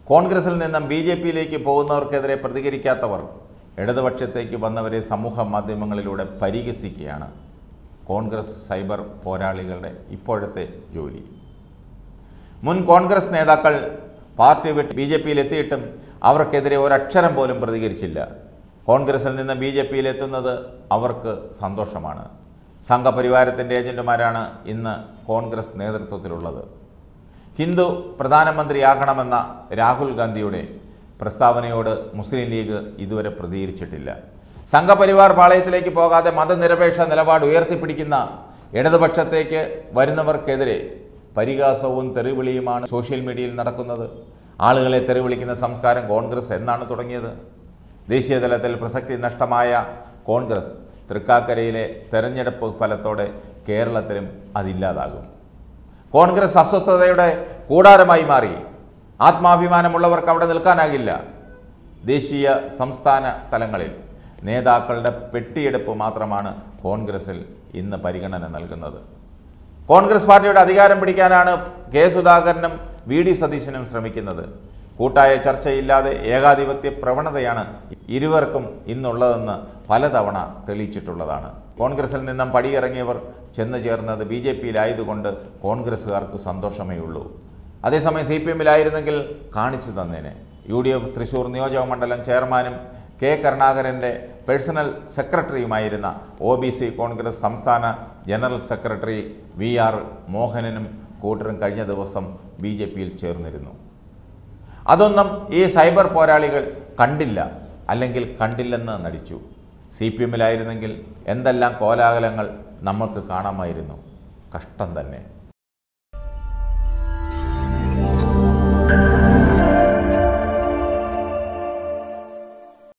കോൺഗ്രസിൽ നിന്നും B J പിയിലേക്ക് പോകുന്നവർക്കെതിരെ പ്രതികരിക്കാത്തവർ ഇടതുപക്ഷത്തേക്ക് വന്നവരെ സമൂഹ മാധ്യമങ്ങളിലൂടെ പരിഹസിക്കുകയാണ് കോൺഗ്രസ് സൈബർ പോരാളികളുടെ ഇപ്പോഴത്തെ ജോലി മുൻ കോൺഗ്രസ് നേതാക്കൾ പാർട്ടി വിട്ട് ബി ജെ പിയിൽ എത്തിയിട്ടും അവർക്കെതിരെ ഒരക്ഷരം പോലും പ്രതികരിച്ചില്ല കോൺഗ്രസിൽ നിന്ന് ബി ജെ പിയിൽ എത്തുന്നത് അവർക്ക് സന്തോഷമാണ് സംഘപരിവാരത്തിൻ്റെ ഏജന്റുമാരാണ് ഇന്ന് കോൺഗ്രസ് നേതൃത്വത്തിലുള്ളത് ഹിന്ദു പ്രധാനമന്ത്രിയാകണമെന്ന രാഹുൽ ഗാന്ധിയുടെ പ്രസ്താവനയോട് മുസ്ലിം ലീഗ് ഇതുവരെ പ്രതികരിച്ചിട്ടില്ല സംഘപരിവാർ പാളയത്തിലേക്ക് പോകാതെ മതനിരപേക്ഷ നിലപാട് ഉയർത്തിപ്പിടിക്കുന്ന ഇടതുപക്ഷത്തേക്ക് വരുന്നവർക്കെതിരെ പരിഹാസവും തെറിവിളിയുമാണ് സോഷ്യൽ മീഡിയയിൽ നടക്കുന്നത് ആളുകളെ തെറിവിളിക്കുന്ന സംസ്കാരം കോൺഗ്രസ് എന്നാണ് തുടങ്ങിയത് ദേശീയ തലത്തിൽ പ്രസക്തി നഷ്ടമായ കോൺഗ്രസ് തൃക്കാക്കരയിലെ തെരഞ്ഞെടുപ്പ് ഫലത്തോടെ കേരളത്തിലും അതില്ലാതാകും കോൺഗ്രസ് അസ്വസ്ഥതയുടെ കൂടാരമായി മാറി ആത്മാഭിമാനമുള്ളവർക്ക് അവിടെ നിൽക്കാനാകില്ല ദേശീയ സംസ്ഥാന തലങ്ങളിൽ നേതാക്കളുടെ പെട്ടിയെടുപ്പ് മാത്രമാണ് കോൺഗ്രസിൽ ഇന്ന് പരിഗണന നൽകുന്നത് കോൺഗ്രസ് പാർട്ടിയുടെ അധികാരം പിടിക്കാനാണ് കെ സുധാകരനും വി ഡി സതീശനും ശ്രമിക്കുന്നത് കൂട്ടായ ചർച്ചയില്ലാതെ ഏകാധിപത്യ പ്രവണതയാണ് ഇരുവർക്കും ഇന്നുള്ളതെന്ന് പലതവണ തെളിയിച്ചിട്ടുള്ളതാണ് കോൺഗ്രസിൽ നിന്നും പടിയിറങ്ങിയവർ ചെന്നു ചേർന്നത് ബി ജെ പിയിലായതുകൊണ്ട് കോൺഗ്രസ്സുകാർക്ക് സന്തോഷമേ ഉള്ളൂ അതേസമയം സി പി എമ്മിലായിരുന്നെങ്കിൽ കാണിച്ചു തന്നേനെ യു ഡി എഫ് തൃശൂർ നിയോജക മണ്ഡലം ചെയർമാനും കെ കരുണാകരൻ്റെ പേഴ്സണൽ സെക്രട്ടറിയുമായിരുന്ന ഒ ബി സി കോൺഗ്രസ് സംസ്ഥാന ജനറൽ സെക്രട്ടറി വി ആർ മോഹനനും കൂട്ടരും കഴിഞ്ഞ ദിവസം ബി ജെ പിയിൽ ചേർന്നിരുന്നു അതൊന്നും ഈ സൈബർ പോരാളികൾ കണ്ടില്ല അല്ലെങ്കിൽ കണ്ടില്ലെന്ന് നടിച്ചു സി പി എമ്മിലായിരുന്നെങ്കിൽ എന്തെല്ലാം കോലാഹലങ്ങൾ നമ്മൾക്ക് കാണാമായിരുന്നു കഷ്ടം തന്നെ